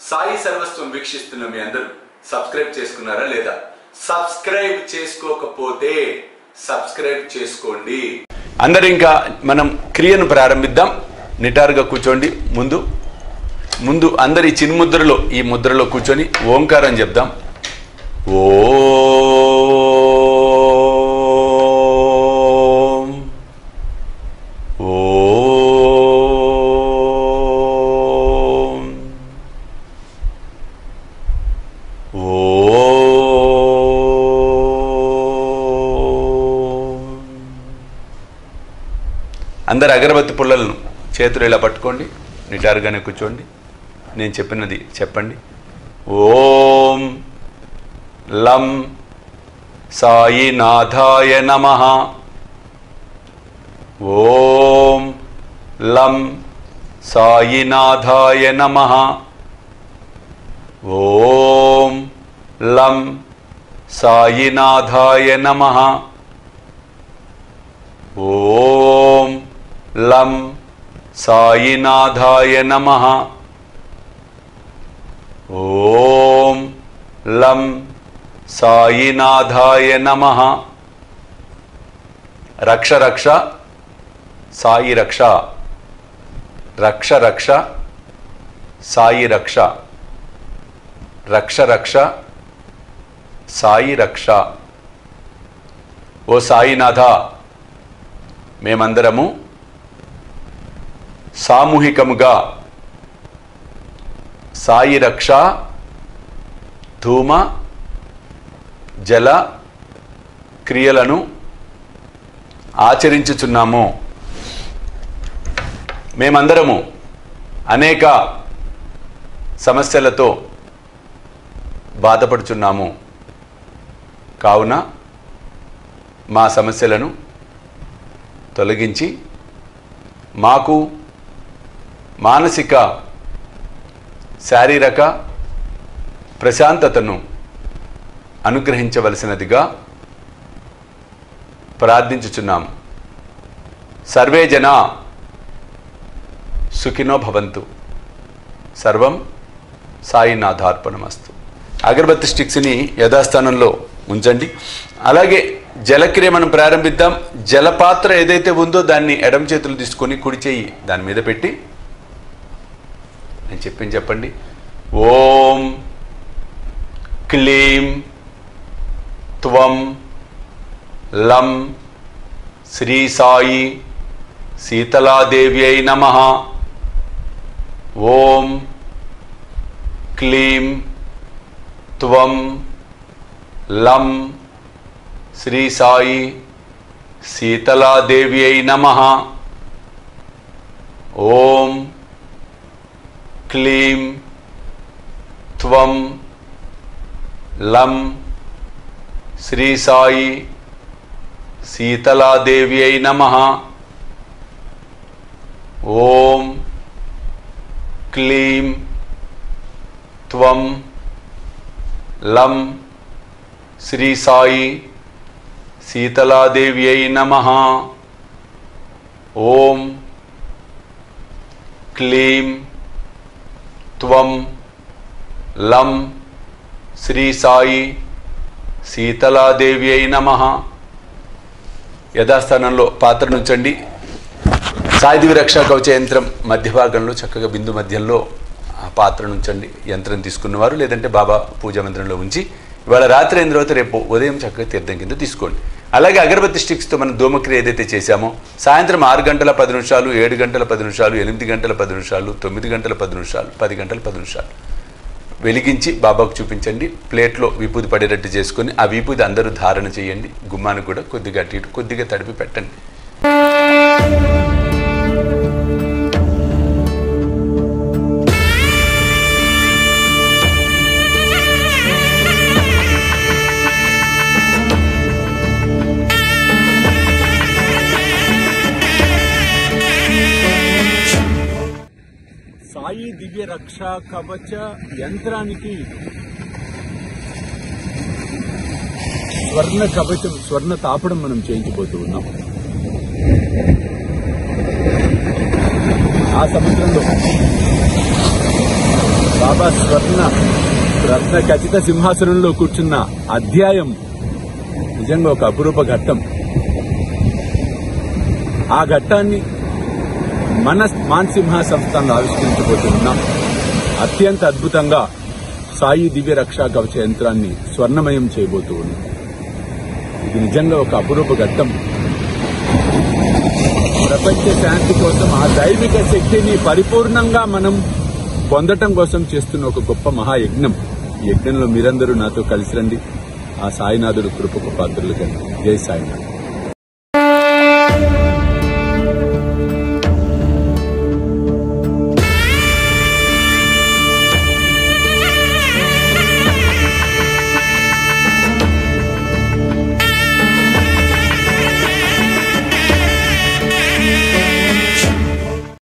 సాయి సర్వస్వం వీక్షిస్తున్న మీ అందరూ సబ్స్క్రైబ్ చేసుకున్నారా లేదా సబ్స్క్రైబ్ చేసుకోకపోతే సబ్స్క్రైబ్ చేసుకోండి అందరు ఇంకా మనం క్రియను ప్రారంభిద్దాం నిటారుగా కూర్చోండి ముందు ముందు అందరి చిన్ముద్రలో ఈ ముద్రలో కూర్చొని ఓంకారం చెప్దాం ఓం ఓం ఓం అందరు అగరబత్తి పుల్లలను చేతులు ఇలా పట్టుకోండి నిటారుగానే కూర్చోండి నేను చెప్పినది చెప్పండి ఓం లం సాయినాథాయ నమ ఓం లం సాయినాథాయ నమ ఓం లం సాయినాథాయ నమ ఓం లం సాయినాథాయ నమ ఓం లం సాయినాథాయ నమ రక్ష రక్ష సాయి రక్ష రక్ష రక్ష సాయి రక్ష రక్ష రక్ష సాయి రక్ష ఓ సాయినాథ మేమందరము సామూహికముగా సాయి రక్ష ధూమ జల క్రియలను ఆచరించుచున్నాము మేమందరము అనేక సమస్యలతో బాధపడుచున్నాము కావున మా సమస్యలను తొలగించి మాకు మానసిక శారీరక ప్రశాంతతను అనుగ్రహించవలసినదిగా ప్రార్థించుచున్నాము సర్వే జన సుఖినో భవంతు సర్వం సాయినాథార్పణమస్తు అగరబత్తి స్టిక్స్ని యథాస్థానంలో ఉంచండి అలాగే జలక్రియ మనం ప్రారంభిద్దాం జలపాత్ర ఏదైతే ఉందో దాన్ని ఎడమ చేతులు తీసుకొని కుడి చేయి దాని మీద పెట్టి నేను చెప్పింది చెప్పండి ఓం క్లీం త్వం లం శ్రీ సాయి శీతలాదేవ్యై నమ ఓం క్లీం త్వం లం శ్రీ సాయి శీతలాదేవ్యై నమ ఓం క్లీం త్వం లం శ్రీ సాయి శీతలాదేవ్యై నమ ఓం క్లీం త్వం లం శ్రీ సాయి శీతలాదేవ్యై నమ ఓం క్లీం త్వం లం శ్రీ సాయి శీతలాదేవ్యై నమ యథాస్థానంలో పాత్ర నుంచండి సాయిదివి రక్షా కవచ యంత్రం మధ్య భాగంలో చక్కగా బిందు మధ్యంలో ఆ పాత్ర నుంచండి యంత్రం తీసుకున్నవారు లేదంటే బాబా పూజా మందిరంలో ఉంచి ఇవాళ రాత్రి అయిన తర్వాత రేపు ఉదయం చక్కగా తీర్థం కింద తీసుకోండి అలాగే అగరబత్తి స్టిక్స్తో మనం ధూమక్రియ ఏదైతే చేశామో సాయంత్రం ఆరు గంటల పది నిమిషాలు ఏడు గంటల పది నిమిషాలు ఎనిమిది గంటల పది నిమిషాలు తొమ్మిది గంటల పది నిమిషాలు పది గంటల పది నిమిషాలు వెలిగించి బాబాకు చూపించండి ప్లేట్లో విభూది పడేటట్టు చేసుకొని ఆ విభూది అందరూ ధారణ చేయండి గుమ్మానికి కూడా కొద్దిగా అటు ఇటు కొద్దిగా తడిపి పెట్టండి సాయి దివ్య రక్ష కవచ యంత్రానికి స్వర్ణ కవచం స్వర్ణ తాపడం మనం చేయించబోతూ ఉన్నాం ఆ సముద్రంలో బాబా స్వర్ణ రత్న ఖచ్చిత సింహాసనంలో కూర్చున్న అధ్యాయం నిజంగా ఒక అపురూప ఘట్టం ఆ ఘట్టాన్ని మన మాన్సింహ సంస్థను ఆవిష్కరించబోతున్నాం అత్యంత అద్భుతంగా సాయి దివ్య రక్షా కవచ యంత్రాన్ని స్వర్ణమయం చేయబోతూ ఉన్నాం ఇది నిజంగా ఒక అపురూప ఘట్టం ప్రపంచ శాంతి కోసం ఆ దైవిక శక్తిని పరిపూర్ణంగా మనం పొందటం కోసం చేస్తున్న ఒక గొప్ప మహాయజ్ఞం ఈ యజ్ఞంలో మీరందరూ నాతో కలిసి రండి ఆ సాయినాథుడు కృపకు పాత్రలు కండి జై సాయినాథ్